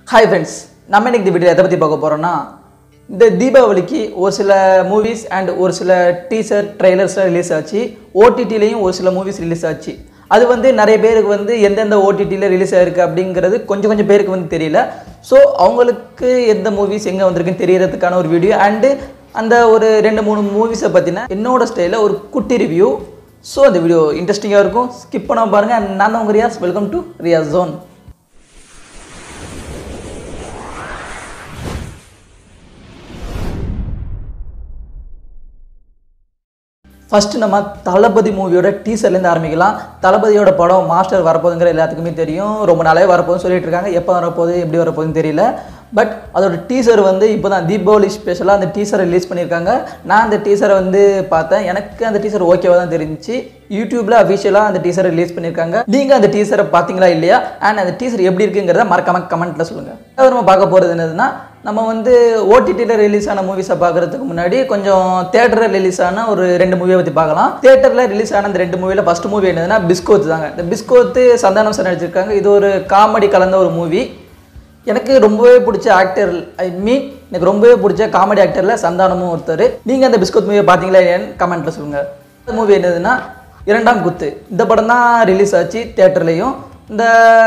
hi friends நம்ம இன்னைக்கு இந்த வீடியோ எதை பற்றி பார்க்க போகிறோம்னா இந்த தீபாவளிக்கு ஒரு சில மூவிஸ் அண்ட் ஒரு சில டீசர் ட்ரெய்லர்ஸ்லாம் ரிலீஸ் ஆச்சு ஓடிடிலையும் ஒரு சில மூவிஸ் ரிலீஸ் ஆச்சு அது வந்து நிறைய பேருக்கு வந்து எந்தெந்த ஓடிடியில் ரிலீஸ் ஆயிருக்கு அப்படிங்கிறது கொஞ்சம் கொஞ்சம் பேருக்கு வந்து தெரியல ஸோ அவங்களுக்கு எந்த மூவிஸ் எங்கே வந்திருக்குன்னு தெரியறதுக்கான ஒரு வீடியோ அண்டு அந்த ஒரு ரெண்டு மூணு மூவிஸை பற்றின என்னோட ஸ்டைலில் ஒரு குட்டி ரிவ்யூ ஸோ அந்த வீடியோ இன்ட்ரெஸ்டிங்காக இருக்கும் ஸ்கிப் பண்ணாம பாருங்கள் And நான் தான் உங்கள் Riyaz welcome to Riyaz zone first நம்ம தளபதி மூவியோட டீசர்லேருந்து ஆரம்பிக்கலாம் தளபதியோட படம் மாஸ்டர் வரப்போகுதுங்கிற எல்லாத்துக்குமே தெரியும் ரொம்ப நாளாவே வரப்போகுதுன்னு சொல்லிட்டு இருக்காங்க எப்போ வரப்போகுது எப்படி வரப்போகுதுன்னு தெரியல பட் அதோட டீசர் வந்து இப்போ தான் தீபாவளி ஸ்பெஷலாக அந்த டீசரை ரிலீஸ் பண்ணியிருக்காங்க நான் அந்த டீசரை வந்து பார்த்தேன் எனக்கு அந்த டீசர் ஓகேவாக தான் தெரிஞ்சுச்சு யூடியூப்பில் அஃபிஷியலாக அந்த டீசரை ரிலீஸ் பண்ணியிருக்காங்க நீங்கள் அந்த டீசரை பார்த்தீங்களா இல்லையா அண்ட் அந்த டீசர் எப்படி இருக்குங்கிறத மறக்காம கமெண்ட்டில் சொல்லுங்கள் அதாவது நம்ம பார்க்க போகிறது என்னதுன்னா நம்ம வந்து ஓடிடியில் ரிலீஸ் ஆன மூவிஸை பார்க்குறதுக்கு முன்னாடி கொஞ்சம் தேட்டரில் ரிலீஸ் ஆன ஒரு ரெண்டு மூவியை பற்றி பார்க்கலாம் தேட்டரில் ரிலீஸ் ஆன அந்த ரெண்டு மூவியில் ஃபஸ்ட் மூவி என்னதுன்னா பிஸ்கோத் தாங்க இந்த பிஸ்கோத்து சந்தானம் சார் நடிச்சிருக்காங்க இது ஒரு காமெடி கலந்த ஒரு மூவி எனக்கு ரொம்பவே பிடிச்ச ஆக்டர் ஐ மீன் எனக்கு ரொம்பவே பிடிச்ச காமெடி ஆக்டரில் சந்தானமும் ஒருத்தர் நீங்கள் அந்த பிஸ்கோத் மூவியை பார்த்தீங்களா இல்லையான்னு கமெண்ட்டில் சொல்லுங்கள் இந்த மூவி என்னதுன்னா இரண்டாம் குத்து இந்த படம் தான் ரிலீஸ் ஆச்சு தேட்டர்லேயும் இந்த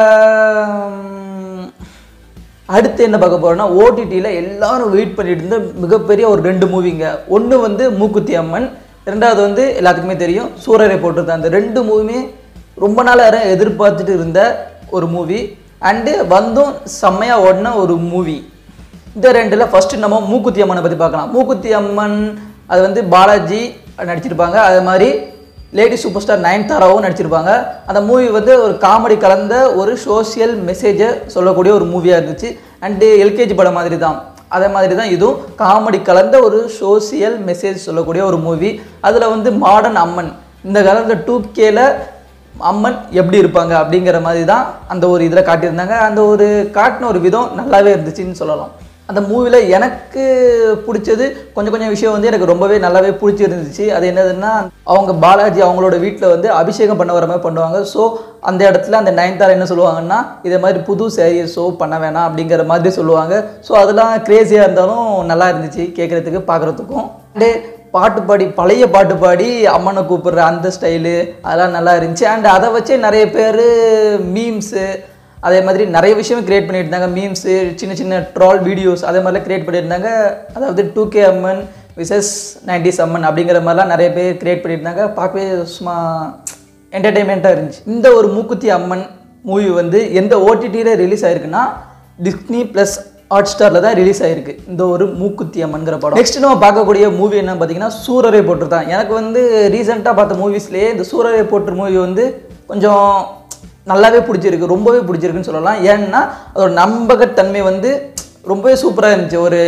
உம், அடுத்து என்ன பார்க்க போறோம்னா ஓடிடியில் எல்லாரும் வெயிட் பண்ணிட்டு இருந்த மிகப்பெரிய ஒரு ரெண்டு மூவிங்க ஒன்று வந்து மூக்குத்தி அம்மன் ரெண்டாவது வந்து எல்லாத்துக்குமே தெரியும் சூரரை போட்டிருந்த அந்த ரெண்டு மூவியுமே ரொம்ப நாள் யாரும் எதிர்பார்த்துட்டு இருந்த ஒரு மூவி அண்டு வந்தும் செம்மையாக ஓடின ஒரு மூவி இந்த ரெண்டில் ஃபஸ்ட்டு நம்ம மூக்குத்தி அம்மனை பற்றி பார்க்கலாம் மூக்குத்தி அம்மன் அது வந்து பாலாஜி நடிச்சிருப்பாங்க அது மாதிரி லேடி சூப்பர் ஸ்டார் நயன்தாராவும் நடிச்சிருப்பாங்க அந்த மூவி வந்து ஒரு காமெடி கலந்த ஒரு சோஷியல் மெசேஜை சொல்லக்கூடிய ஒரு மூவியாக இருந்துச்சு அண்டு எல்கேஜி படம் மாதிரி தான் அதே மாதிரி தான் இதுவும் காமெடி கலந்த ஒரு சோஷியல் மெசேஜ் சொல்லக்கூடிய ஒரு மூவி அதில் வந்து மாடர்ன் அம்மன் இந்த காலத்தில் டூ கேல அம்மன் எப்படி இருப்பாங்க அப்படிங்கிற மாதிரி தான் அந்த ஒரு இதில் காட்டியிருந்தாங்க அந்த ஒரு காட்டின ஒரு விதம் நல்லாவே இருந்துச்சுன்னு சொல்லலாம் அந்த மூவியில் எனக்கு பிடிச்சது கொஞ்சம் கொஞ்சம் விஷயம் வந்து எனக்கு ரொம்பவே நல்லாவே பிடிச்சிருந்துச்சு அது என்னதுன்னா அவங்க பாலாஜி அவங்களோட வீட்டில் வந்து அபிஷேகம் பண்ண வர மாதிரி பண்ணுவாங்க ஸோ அந்த இடத்துல அந்த நயன்தாரா என்ன சொல்லுவாங்கன்னா இதே மாதிரி புது சேரீ ஷோ பண்ண வேணாம் அப்படிங்கிற மாதிரி சொல்லுவாங்க ஸோ அதெல்லாம் க்ரேஸியாக இருந்தாலும் நல்லா இருந்துச்சு கேட்குறதுக்கு பார்க்குறதுக்கும் அண்டு பாட்டு பாடி பழைய பாட்டு பாடி அம்மனை கூப்பிடுற அந்த ஸ்டைலு அதெல்லாம் நல்லா இருந்துச்சு அண்ட் அதை வச்சே நிறைய பேர் மீம்ஸு அதே மாதிரி நிறைய விஷயம் கிரியேட் பண்ணிட்டு இருந்தாங்க மீம்ஸு சின்ன சின்ன ட்ரால் வீடியோஸ் அதே மாதிரிலாம் கிரியேட் பண்ணியிருந்தாங்க அதாவது two K Amman versus nineties Amman அப்படிங்கிற மாதிரிலாம் நிறைய பேர் கிரியேட் பண்ணியிருந்தாங்க பார்க்கவே சும்மா என்டர்டெயின்மெண்ட்டாக இருந்துச்சு இந்த ஒரு மூக்குத்தி அம்மன் மூவி வந்து எந்த ஓடிடியில் ரிலீஸ் ஆயிருக்குன்னா டிஸ்னி ப்ளஸ் ஹாட் ஸ்டாரில் தான் ரிலீஸ் ஆயிருக்கு இந்த ஒரு மூக்குத்தி அம்மன்கிற படம் நெக்ஸ்ட் நம்ம பார்க்கக்கூடிய மூவி என்ன பார்த்தீங்கன்னா சூரரை போட்டு தான் எனக்கு வந்து ரீசெண்டாக பார்த்த மூவிஸ்லேயே இந்த சூரரை போட்டு மூவி வந்து கொஞ்சம் நல்லாவே பிடிச்சிருக்கு ரொம்பவே பிடிச்சிருக்குன்னு சொல்லலாம் ஏன்னா அதோட நம்பகத்தன்மை வந்து ரொம்பவே சூப்பராக இருந்துச்சு ஒரு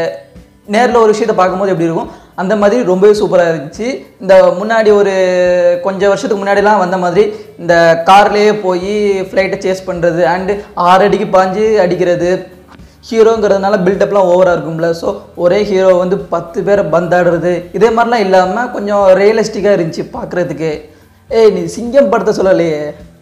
நேரில் ஒரு விஷயத்தை பார்க்கும்போது எப்படி இருக்கும் அந்த மாதிரி ரொம்பவே சூப்பராக இருந்துச்சு இந்த முன்னாடி ஒரு கொஞ்சம் வருஷத்துக்கு முன்னாடிலாம் வந்த மாதிரி இந்த கார்லேயே போய் ஃப்ளைட்டை சேஸ் பண்ணுறது அண்டு ஆறு அடிக்கு பாஞ்சு அடிக்கிறது ஹீரோங்கிறதுனால பில்டப்லாம் ஓவராக இருக்கும்ல ஸோ ஒரே ஹீரோ வந்து பத்து பேரை பந்தாடுறது இதே மாதிரிலாம் இல்லாமல் கொஞ்சம் ரியலிஸ்டிக்காக இருந்துச்சு பார்க்குறதுக்கு ஏய் நீ சிங்கம் படத்தை சொல்லலையே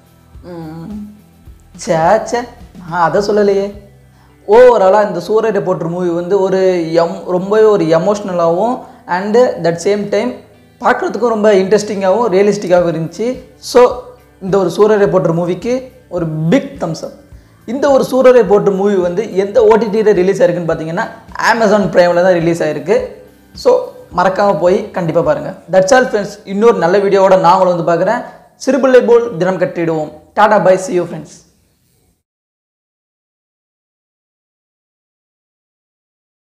ம், ச்சே ச்சே நான் அதை சொல்லலையே ஓவராலாக இந்த சூரியரை போட்டு மூவி வந்து ஒரு எம் ரொம்பவே ஒரு எமோஷ்னலாகவும் அண்டு தட் சேம் டைம் பார்க்குறதுக்கும் ரொம்ப இன்ட்ரெஸ்டிங்காகவும் ரியலிஸ்டிக்காகவும் இருந்துச்சு ஸோ இந்த ஒரு சூரியரை போட்டு மூவிக்கு ஒரு பிக் தம்ஸ் அப் இந்த ஒரு சூரரை போட்டு மூவி வந்து எந்த ஓடிடியில் ரிலீஸ் ஆயிருக்குன்னு பார்த்தீங்கன்னா அமேசான் ப்ரைமில் தான் ரிலீஸ் ஆயிருக்கு ஸோ மறக்காமல் போய் கண்டிப்பாக பாருங்கள் தட்ஸ் ஆல் ஃப்ரெண்ட்ஸ் இன்னொரு நல்ல வீடியோவோட நான் உங்களை வந்து பார்க்குறேன் சிறுபிள்ளை போல் தினம் கட்டிடுவோம் tata bye see you friends